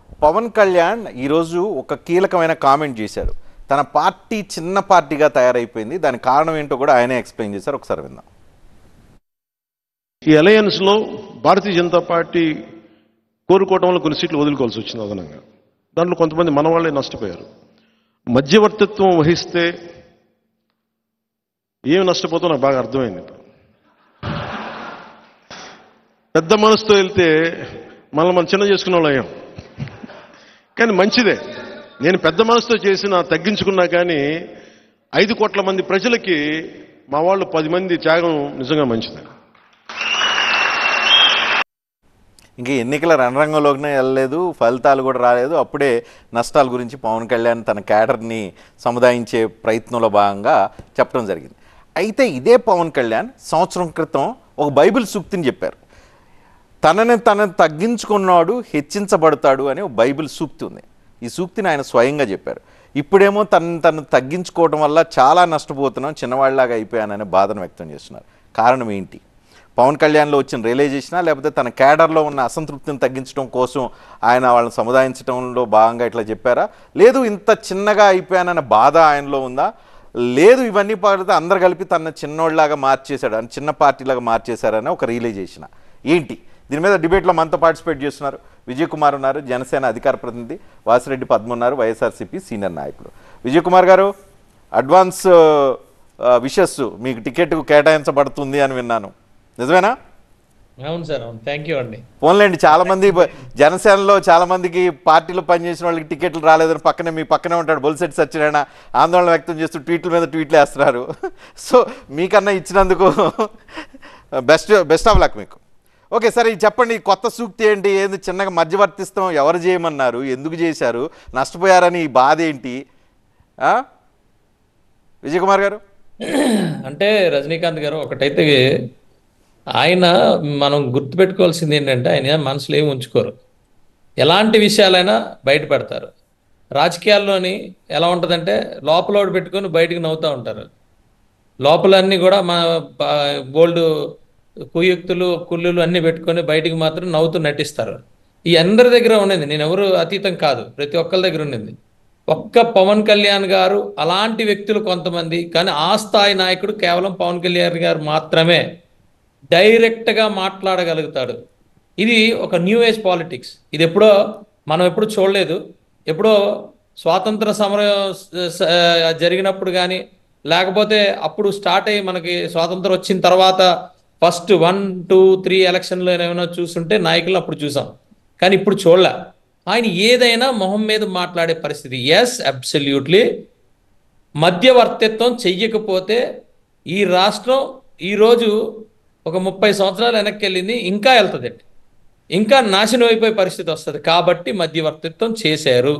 పవన్ కళ్యాణ్ ఈరోజు ఒక కీలకమైన కామెంట్ చేశారు తన పార్టీ చిన్న పార్టీగా తయారైపోయింది దానికి కారణం ఏంటో కూడా ఆయనే ఎక్స్ప్లెయిన్ చేశారు ఒకసారి విందాం ఈ అలయన్స్ లో భారతీయ జనతా పార్టీ కోరుకోవటం వల్ల కొన్ని సీట్లు వదులుకోవాల్సి వచ్చింది అదనంగా దాంట్లో కొంతమంది మన వాళ్ళే నష్టపోయారు మధ్యవర్తిత్వం వహిస్తే ఏమి నష్టపోతాం నాకు బాగా అర్థమైంది ఇప్పుడు పెద్ద మనసుతో వెళ్తే మనల్ని మనం చిన్న చేసుకున్న వాళ్ళు అయ్యాం కానీ మంచిదే నేను పెద్ద మనసుతో చేసిన తగ్గించుకున్నా కానీ ఐదు కోట్ల మంది ప్రజలకి మా వాళ్ళు పది మంది త్యాగం నిజంగా మంచిదే ఇంకా ఎన్నికల రణరంగంలోకి వెళ్ళలేదు ఫలితాలు కూడా రాలేదు అప్పుడే నష్టాల గురించి పవన్ కళ్యాణ్ తన క్యాడర్ని సముదాయించే ప్రయత్నంలో భాగంగా చెప్పడం జరిగింది అయితే ఇదే పవన్ కళ్యాణ్ సంవత్సరం క్రితం ఒక బైబిల్ సూక్తిని చెప్పారు తనని తనని తగ్గించుకున్నాడు హెచ్చించబడతాడు అనే ఒక బైబిల్ సూక్తి ఉంది ఈ సూక్తిని ఆయన స్వయంగా చెప్పారు ఇప్పుడేమో తనని తను తగ్గించుకోవడం వల్ల చాలా నష్టపోతున్నాం చిన్నవాళ్ళలాగా అయిపోయాననే బాధను వ్యక్తం చేస్తున్నారు కారణం ఏంటి పవన్ కళ్యాణ్లో వచ్చిన రియలైజేషనా లేకపోతే తన క్యాడర్లో ఉన్న అసంతృప్తిని తగ్గించడం కోసం ఆయన వాళ్ళని సముదాయించడంలో భాగంగా ఇట్లా చెప్పారా లేదు ఇంత చిన్నగా అయిపోయానన్న బాధ ఆయనలో ఉందా లేదు ఇవన్నీ పడితే అందరు కలిపి తన చిన్నోళ్ళలాగా మార్చేశాడు అని చిన్న పార్టీలాగా మార్చేశారని ఒక రియలైజేషన్ ఏంటి దీని మీద డిబేట్లో మనతో పార్టిసిపేట్ చేస్తున్నారు విజయ్ కుమార్ ఉన్నారు జనసేన అధికార ప్రతినిధి వాసిరెడ్డి పద్మ ఉన్నారు వైఎస్ఆర్సీపీ సీనియర్ నాయకులు విజయ్ కుమార్ గారు అడ్వాన్స్ విషెస్ మీకు టికెట్ కేటాయించబడుతుంది అని విన్నాను నిజమేనా అవును సార్ అవును థ్యాంక్ యూ అండి పోన్లేండి చాలా మంది బ- జనసేనలో చాలా మందికి పార్టీలో పనిచేసిన వాళ్ళకి టికెట్లు రాలేదని పక్కనే మీ పక్కనే ఉంటాడు బొలిసెట్టి సత్యనారాయణ ఆందోళన వ్యక్తం చేస్తూ ట్వీట్ల మీద ట్వీట్లు వేస్తున్నారు సో మీకన్నా ఇచ్చినందుకు బెస్ట్ బెస్ట్ ఆఫ్ లక్ మీకు ఓకే సరే ఇది చెప్పండి ఈ కొత్త సూక్తి ఏంటి ఏంది చిన్నగా మధ్యవర్తిస్తాం ఎవరు చేయమన్నారు ఎందుకు చేశారు నష్టపోయారని ఈ బాధ ఏంటి ఆ? విజయ్ కుమార్ గారు అంటే రజనీకాంత్ గారు ఒకటైతే ఆయన మనం గుర్తుపెట్టుకోవాల్సింది ఏంటంటే ఆయన మనసులో ఏమి ఉంచుకోరు ఎలాంటి విషయాలైనా బయట పెడతారు రాజకీయాల్లోని ఎలా ఉంటుందంటే లోపల ఒకటి పెట్టుకొని బయటికి నవ్వుతూ ఉంటారు లోపలన్నీ కూడా మా బోల్డ్ కుయుక్తులు కుళ్ళులు అన్నీ పెట్టుకొని బయటికి మాత్రం నవ్వుతూ నటిస్తారు ఈ అందరి దగ్గర ఉన్నది నేను ఎవరు అతీతం కాదు ప్రతి ఒక్కరి దగ్గర ఉన్నది ఒక్క పవన్ కళ్యాణ్ గారు అలాంటి వ్యక్తులు కొంతమంది కానీ ఆ స్థాయి నాయకుడు కేవలం పవన్ కళ్యాణ్ గారు మాత్రమే డైరెక్ట్గా మాట్లాడగలుగుతాడు ఇది ఒక న్యూ ఏజ్ పాలిటిక్స్ ఇది ఎప్పుడో మనం ఎప్పుడు చూడలేదు ఎప్పుడో స్వాతంత్ర సమరం స- స- జరిగినప్పుడు కానీ లేకపోతే అప్పుడు స్టార్ట్ అయ్యి మనకి స్వాతంత్రం వచ్చిన తర్వాత ఫస్ట్ వన్ టూ త్రీ ఎలక్షన్లో ఏమైనా చూస్తుంటే నాయకులు అప్పుడు చూసాం కానీ ఇప్పుడు చూడలే ఆయన ఏదైనా మొహం మీద మాట్లాడే పరిస్థితి ఎస్ అబ్సల్యూట్లీ మధ్యవర్తిత్వం చెయ్యకపోతే ఈ రాష్ట్రం ఈరోజు ఒక ముప్పై సంవత్సరాలు వెనక్కి వెళ్ళింది ఇంకా వెళ్తుందండి ఇంకా నాశనం అయిపోయే పరిస్థితి వస్తుంది కాబట్టి మధ్యవర్తిత్వం చేశారు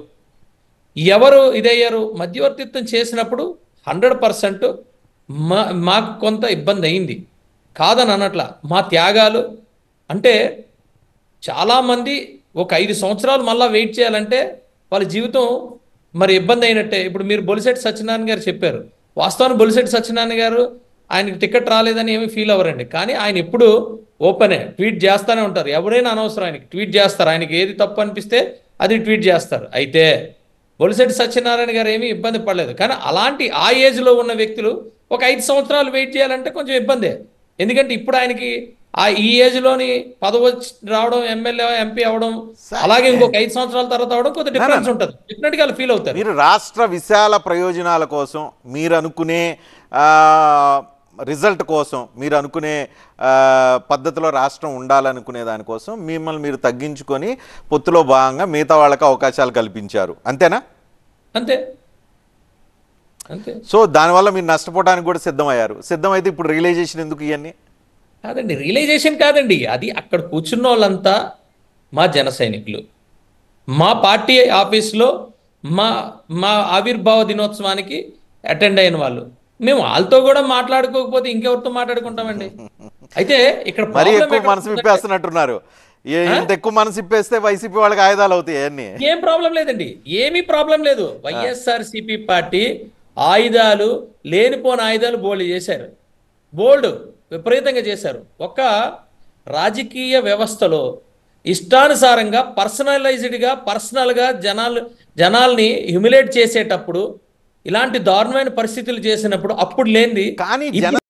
ఎవరు ఇదయ్యారు మధ్యవర్తిత్వం చేసినప్పుడు హండ్రెడ్ పర్సెంట్ మా మాకు కొంత ఇబ్బంది అయింది కాదని అనట్ల మా త్యాగాలు అంటే చాలామంది ఒక ఐదు సంవత్సరాలు మళ్ళీ వెయిట్ చేయాలంటే వాళ్ళ జీవితం మరి ఇబ్బంది అయినట్టే ఇప్పుడు మీరు బొలిశెట్టి సత్యనారాయణ గారు చెప్పారు వాస్తవానికి బొలిశెట్టి సత్యనారాయణ గారు ఆయనకి టికెట్ రాలేదని ఏమీ ఫీల్ అవ్వరండి కానీ ఆయన ఎప్పుడు ఓపెనే ట్వీట్ చేస్తూనే ఉంటారు ఎవరైనా అనవసరం ఆయనకి ట్వీట్ చేస్తారు ఆయనకి ఏది తప్పు అనిపిస్తే అది ట్వీట్ చేస్తారు అయితే బొలిశెట్టి సత్యనారాయణ గారు ఏమీ ఇబ్బంది పడలేదు కానీ అలాంటి ఆ ఏజ్లో ఉన్న వ్యక్తులు ఒక ఐదు సంవత్సరాలు వెయిట్ చేయాలంటే కొంచెం ఇబ్బందే ఎందుకంటే ఇప్పుడు ఆయనకి ఆ ఈ ఏజ్లోని పదవి వచ్చి రావడం ఎమ్మెల్యే ఎంపీ అవడం అలాగే ఇంకొక ఐదు సంవత్సరాల తర్వాత అవడం కొంత డిఫరెన్స్ ఉంటుంది డెఫినెట్గా వాళ్ళు ఫీల్ అవుతారు మీరు రాష్ట్ర విశాల ప్రయోజనాల కోసం మీరు అనుకునే ఆ, రిజల్ట్ కోసం మీరు అనుకునే ఆ, పద్ధతిలో రాష్ట్రం ఉండాలనుకునే దానికోసం మిమ్మల్ని మీరు తగ్గించుకొని పొత్తులో భాగంగా మిగతా వాళ్ళకి అవకాశాలు కల్పించారు అంతేనా అంతే అంతే సో దానివల్ల మీరు నష్టపోవడానికి కూడా సిద్ధమయ్యారు సిద్ధమైతే ఇప్పుడు రియలైజేషన్ ఎందుకు ఇవన్నీ కాదండి రియలైజేషన్ కాదండి అది అక్కడ కూర్చున్న వాళ్ళంతా మా జన సైనికులు మా పార్టీ ఆఫీస్లో మా మా ఆవిర్భావ దినోత్సవానికి అటెండ్ అయిన వాళ్ళు మేము వాళ్ళతో కూడా మాట్లాడుకోకపోతే ఇంకెవరితో మాట్లాడుకుంటామండి అయితే ఇక్కడ మరీ problem ఎక్కువ ఎక్కడ మనసు ఉందంటే- విప్పేస్తున్నట్టున్నారు ఏ- ఇంత ఎక్కువ మనసు ఇప్పేస్తే వైసీపీ వాళ్ళకి ఆయుధాలు అవుతాయి అన్నీ ఏం ప్రాబ్లం లేదండి ఏమీ ప్రాబ్లం లేదు వైఎస్ఆర్ సిపి పార్టీ ఆయుధాలు లేనిపోని ఆయుధాలు బోల్డ్ చేశారు బోల్డ్ విపరీతంగా చేశారు ఒక రాజకీయ వ్యవస్థలో ఇష్టానుసారంగా పర్సనలైజ్డ్గా పర్సనల్గా జనాలు జనాల్ని హ్యూమిలేట్ చేసేటప్పుడు ఇలాంటి దారుణమైన పరిస్థితులు చేసినప్పుడు అప్పుడు లేనిది కానీ ఇప్పుడు జన